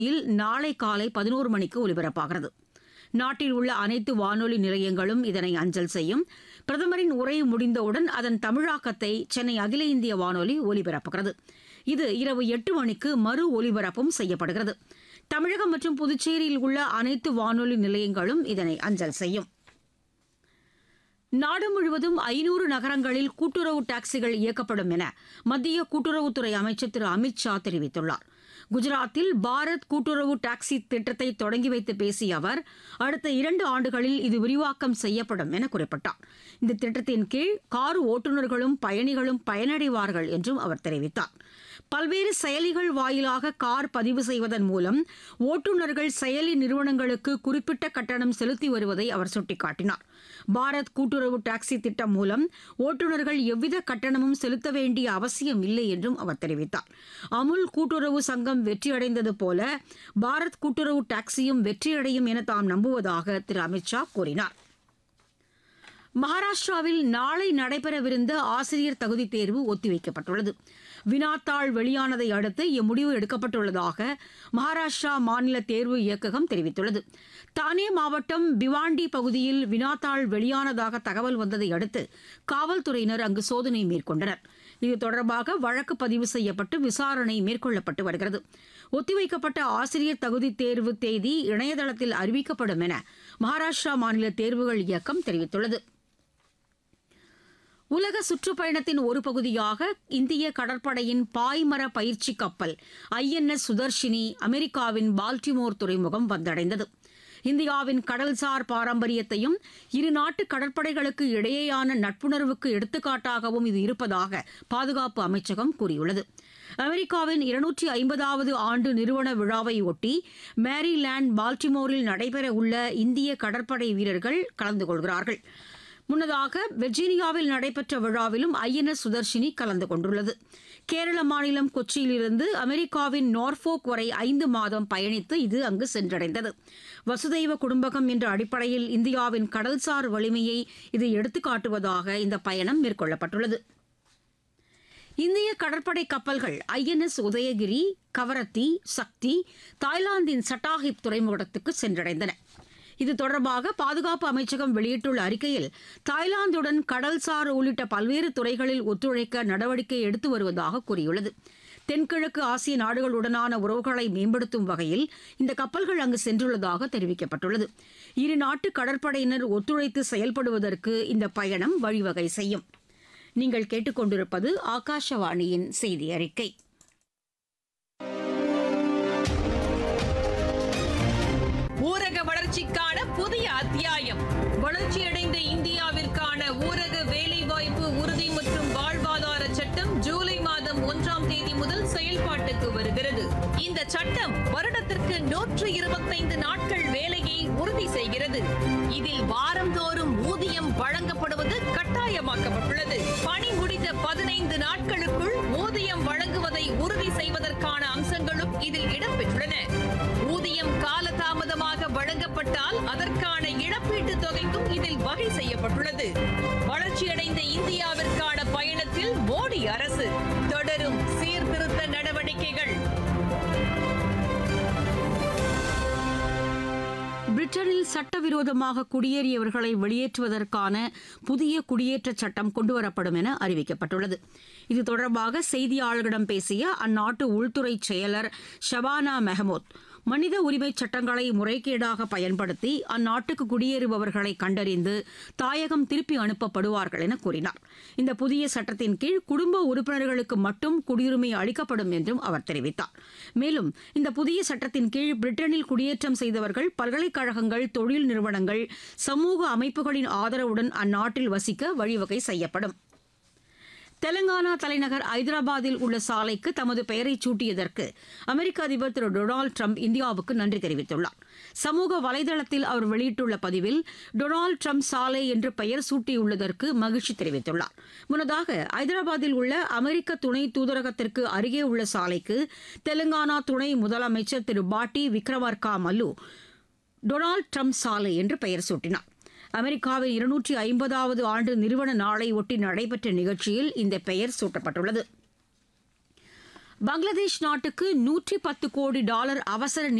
இல் நாளை காலை பதினோரு மணிக்கு ஒலிபரப்பாகிறது நாட்டில் உள்ள அனைத்து வானொலி நிலையங்களும் இதனை அஞ்சல் செய்யும் பிரதமரின் உரை முடிந்தவுடன் அதன் தமிழாக்கத்தை சென்னை அகில இந்திய வானொலி ஒலிபரப்புகிறது இது இரவு எட்டு மணிக்கு மறு ஒலிபரப்பும் செய்யப்படுகிறது தமிழகம் மற்றும் புதுச்சேரியில் உள்ள அனைத்து வானொலி நிலையங்களும் இதனை அஞ்சல் செய்யும் நாடு முழுவதும் ஐநூறு நகரங்களில் கூட்டுறவு டாக்ஸிகள் இயக்கப்படும் என மத்திய கூட்டுறவுத்துறை அமைச்சர் திரு அமித் ஷா தெரிவித்துள்ளார் குஜராத்தில் பாரத் கூட்டுறவு டாக்ஸி திட்டத்தை தொடங்கி வைத்து பேசிய அவர் அடுத்த இரண்டு ஆண்டுகளில் இது விரிவாக்கம் செய்யப்படும் என குறிப்பிட்டார் இந்த திட்டத்தின் கீழ் கார் ஓட்டுநர்களும் பயணிகளும் பயனடைவார்கள் என்றும் அவர் தெரிவித்தார் பல்வேறு செயலிகள் வாயிலாக கார் பதிவு செய்வதன் மூலம் ஓட்டுநர்கள் செயலி நிறுவனங்களுக்கு குறிப்பிட்ட கட்டணம் செலுத்தி வருவதை அவர் சுட்டிக்காட்டினார் பாரத் கூட்டுறவு டாக்ஸி திட்டம் மூலம் ஓட்டுநர்கள் எவ்வித கட்டணமும் செலுத்த வேண்டிய அவசியம் இல்லை என்றும் அவர் தெரிவித்தார் அமுல் கூட்டுறவு சங்கம் வெற்றியடைந்தது போல பாரத் கூட்டுறவு டாக்ஸியும் வெற்றியடையும் என தாம் நம்புவதாக திரு அமித்ஷா கூறினார் மகாராஷ்டிராவில் நாளை நடைபெறவிருந்த ஆசிரியர் தகுதித் தேர்வு ஒத்திவைக்கப்பட்டுள்ளது வினாத்தாள் வெளியானதை அடுத்து இம்முடிவு எடுக்கப்பட்டுள்ளதாக மகாராஷ்டிரா மாநில தேர்வு இயக்ககம் தெரிவித்துள்ளது தானே மாவட்டம் பிவாண்டி பகுதியில் வினாத்தாள் வெளியானதாக தகவல் வந்ததை அடுத்து காவல்துறையினர் அங்கு சோதனை மேற்கொண்டனர் இது தொடர்பாக வழக்கு பதிவு செய்யப்பட்டு விசாரணை மேற்கொள்ளப்பட்டு வருகிறது ஒத்திவைக்கப்பட்ட ஆசிரியர் தகுதித் தேர்வு தேதி இணையதளத்தில் அறிவிக்கப்படும் என மகாராஷ்டிரா மாநில தேர்வுகள் இயக்கம் தெரிவித்துள்ளது உலக சுற்றுப்பயணத்தின் ஒரு பகுதியாக இந்திய கடற்படையின் பாய்மர பயிற்சி கப்பல் ஐஎன்எஸ் சுதர்ஷினி அமெரிக்காவின் பால்டிமோர் துறைமுகம் வந்தடைந்தது இந்தியாவின் கடல்சார் பாரம்பரியத்தையும் இரு நாட்டு கடற்படைகளுக்கு இடையேயான நட்புணர்வுக்கு எடுத்துக்காட்டாகவும் இது இருப்பதாக பாதுகாப்பு அமைச்சகம் கூறியுள்ளது அமெரிக்காவின் இருநூற்றி ஐம்பதாவது ஆண்டு நிறுவன விழாவை ஒட்டி மேரிலாந்து பால்டிமோரில் நடைபெற உள்ள இந்திய கடற்படை வீரர்கள் கலந்து கொள்கிறார்கள் முன்னதாக வெர்ஜீனியாவில் நடைபெற்ற விழாவிலும் ஐஎன்எஸ் சுதர்ஷினி கலந்து கொண்டுள்ளது கேரள மாநிலம் கொச்சியிலிருந்து அமெரிக்காவின் நார்ஃபோக் வரை ஐந்து மாதம் பயணித்து இது அங்கு சென்றடைந்தது வசுதெய்வ குடும்பகம் என்ற அடிப்படையில் இந்தியாவின் கடல்சார் வலிமையை இது எடுத்துக்காட்டுவதாக இந்த பயணம் மேற்கொள்ளப்பட்டுள்ளது இந்திய கடற்படை கப்பல்கள் ஐஎன்எஸ் உதயகிரி கவரத்தி சக்தி தாய்லாந்தின் சட்டாஹிப் துறைமுகத்துக்கு சென்றடைந்தன இது தொடர்பாக பாதுகாப்பு அமைச்சகம் வெளியிட்டுள்ள அறிக்கையில் தாய்லாந்துடன் கடல்சார் உள்ளிட்ட பல்வேறு துறைகளில் ஒத்துழைக்க நடவடிக்கை எடுத்து வருவதாக கூறியுள்ளது தென்கிழக்கு ஆசிய நாடுகளுடனான உறவுகளை மேம்படுத்தும் வகையில் இந்த கப்பல்கள் அங்கு சென்றுள்ளதாக தெரிவிக்கப்பட்டுள்ளது இரு நாட்டு கடற்படையினர் ஒத்துழைத்து செயல்படுவதற்கு இந்த பயணம் வழிவகை செய்யும் நீங்கள் கேட்டுக்கொண்டிருப்பது ஆகாஷவாணியின் செய்தி அறிக்கை ஊரக வளர்ச்சிக்கான புதிய அத்தியாயம் வளர்ச்சியடைந்த இந்தியாவிற்கான ஊரக வேலைவாய்ப்பு உறுதி மற்றும் வாழ்வாதார சட்டம் ஜூலை மாதம் ஒன்றாம் தேதி முதல் செயல்பாட்டுக்கு வருகிறது இந்த சட்டம் வருடத்திற்கு நூற்று இருபத்தைந்து நாட்கள் வேலையை உறுதி செய்கிறது இதில் வாரந்தோறும் ஊதியம் வழங்கப்படுவது கட்டாயமாக்கப்பட்டுள்ளது பணி முடிந்த பதினைந்து நாட்களுக்குள் ஊதியம் வழங்குவதை உறுதி செய்வதற்கான அம்சங்களும் இதில் இடம்பெற்றுள்ளன ஊதியம் காலதாமதமாக வழங்கப்பட்டால் அதற்கான இழப்பீட்டுத் தொகைக்கும் இதில் வகை செய்யப்பட்டுள்ளது வளர்ச்சியடைந்த இந்தியாவிற்கான பயணத்தில் மோடி அரசு தொடரும் சீர்திருத்த நடவடிக்கைகள் பிரிட்டனில் சட்டவிரோதமாக குடியேறியவர்களை வெளியேற்றுவதற்கான புதிய குடியேற்றச் சட்டம் கொண்டுவரப்படும் என அறிவிக்கப்பட்டுள்ளது இது தொடர்பாக செய்தியாளர்களிடம் பேசிய அந்நாட்டு உள்துறை செயலர் ஷபானா மெஹமூத் மனித உரிமைச் சட்டங்களை முறைகேடாக பயன்படுத்தி அந்நாட்டுக்கு குடியேறுபவர்களை கண்டறிந்து தாயகம் திருப்பி அனுப்பப்படுவார்கள் என கூறினார் இந்த புதிய சட்டத்தின் கீழ் குடும்ப உறுப்பினர்களுக்கு மட்டும் குடியுரிமை அளிக்கப்படும் என்றும் அவர் தெரிவித்தார் மேலும் இந்த புதிய சட்டத்தின் கீழ் பிரிட்டனில் குடியேற்றம் செய்தவர்கள் பல்கலைக்கழகங்கள் தொழில் நிறுவனங்கள் சமூக அமைப்புகளின் ஆதரவுடன் அந்நாட்டில் வசிக்க வழிவகை செய்யப்படும் தெலங்கானா தலைநகர் ஐதராபாத்தில் உள்ள சாலைக்கு தமது பெயரை சூட்டியதற்கு அமெரிக்க அதிபர் திரு டொனால்டு ட்ரம்ப் இந்தியாவுக்கு நன்றி தெரிவித்துள்ளார் சமூக வலைதளத்தில் அவர் வெளியிட்டுள்ள பதிவில் டொனால்டு ட்ரம்ப் சாலை என்று பெயர் சூட்டியுள்ளதற்கு மகிழ்ச்சி தெரிவித்துள்ளார் முன்னதாக ஐதராபாத்தில் உள்ள அமெரிக்க துணை தூதரகத்திற்கு அருகே உள்ள சாலைக்கு தெலங்கானா துணை முதலமைச்சர் திரு பாட்டி விக்ரமார்கா மல்லு டொனால்டு ட்ரம்ப் சாலை என்று பெயர் சூட்டினார் அமெரிக்காவின் இருநூற்றி ஐம்பதாவது ஆண்டு நிறுவன நாளை ஒட்டி நடைபெற்ற நிகழ்ச்சியில் இந்த பெயர் சூட்டப்பட்டுள்ளது பங்களாதேஷ் நாட்டுக்கு நூற்றி பத்து கோடி டாலர் அவசர